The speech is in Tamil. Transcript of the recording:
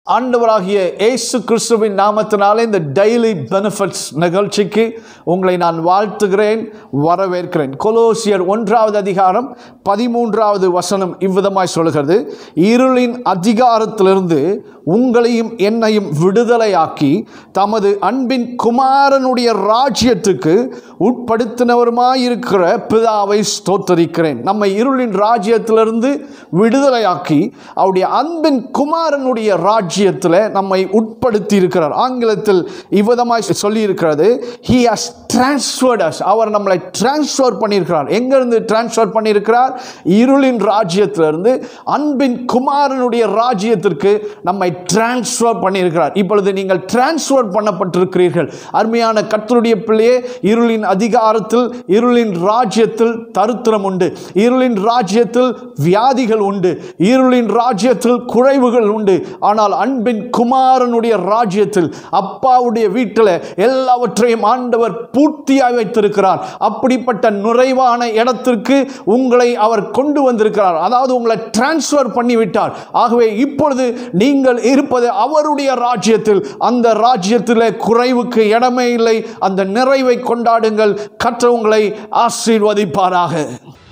ஆண்டவராகிய இயேசு கிறிஸ்துவின் நாமத்தினாலே இந்த டெய்லி பெனிஃபிட்ஸ் நிகழ்ச்சிக்கு உங்களை நான் வாழ்த்துகிறேன் வரவேற்கிறேன் கொலோசியர் ஒன்றாவது அதிகாரம் பதிமூன்றாவது வசனம் இவ்விதமாய் சொல்கிறது இருளின் அதிகாரத்திலிருந்து உங்களையும் என்னையும் விடுதலையாக்கி தமது அன்பின் குமாரனுடைய ராஜ்யத்துக்கு உட்படுத்தினவருமாயிருக்கிற பிதாவை ஸ்தோத்தரிக்கிறேன் நம்மை இருளின் ராஜ்யத்திலிருந்து விடுதலையாக்கி அவருடைய அன்பின் குமாரனுடைய ராஜ்யத்தில் நம்மை உட்படுத்தி இருக்கிறார் ஆங்கிலத்தில் இவ்விதமாய் சொல்லி இருக்கிறது ஹி ஹஸ் டிரான்ஸ்ஃபர்ட் அஸ் அவர் நம்மளை டிரான்ஸ்ஃபர் பண்ணியிருக்கிறார் எங்கிருந்து டிரான்ஸ்ஃபர் பண்ணியிருக்கிறார் இருளின் ராஜ்யத்திலிருந்து அன்பின் குமாரனுடைய ராஜ்யத்திற்கு நம்மை டிரான்ஸ்ஃபர் பண்ணியிருக்கிறார் இப்பொழுது நீங்கள் டிரான்ஸ்ஃபர் பண்ணப்பட்டிருக்கிறீர்கள் அருமையான கர்த்தருடைய பிள்ளையே இருளின் அதிகாரத்தில் இருளின் ராஜ்யத்தில் தருத்திரம் உண்டு இருளின் ராஜ்யத்தில் வியாதிகள் உண்டு இருளின் ராஜ்யத்தில் குறைவுகள் உண்டு ஆனால் அன்பின் குமாரனுடைய ராஜ்யத்தில் அப்பாவுடைய வீட்டில் எல்லாவற்றையும் ஆண்டவர் பூர்த்தியாய் வைத்திருக்கிறார் அப்படிப்பட்ட நிறைவான இடத்திற்கு உங்களை அவர் கொண்டு வந்திருக்கிறார் அதாவது உங்களை டிரான்ஸ்ஃபர் பண்ணிவிட்டார் ஆகவே இப்பொழுது நீங்கள் இருப்பது அவருடைய ராஜ்யத்தில் அந்த ராஜ்யத்தில் குறைவுக்கு இடமே இல்லை அந்த நிறைவை கொண்டாடுங்கள் கற்ற உங்களை ஆசீர்வதிப்பாராக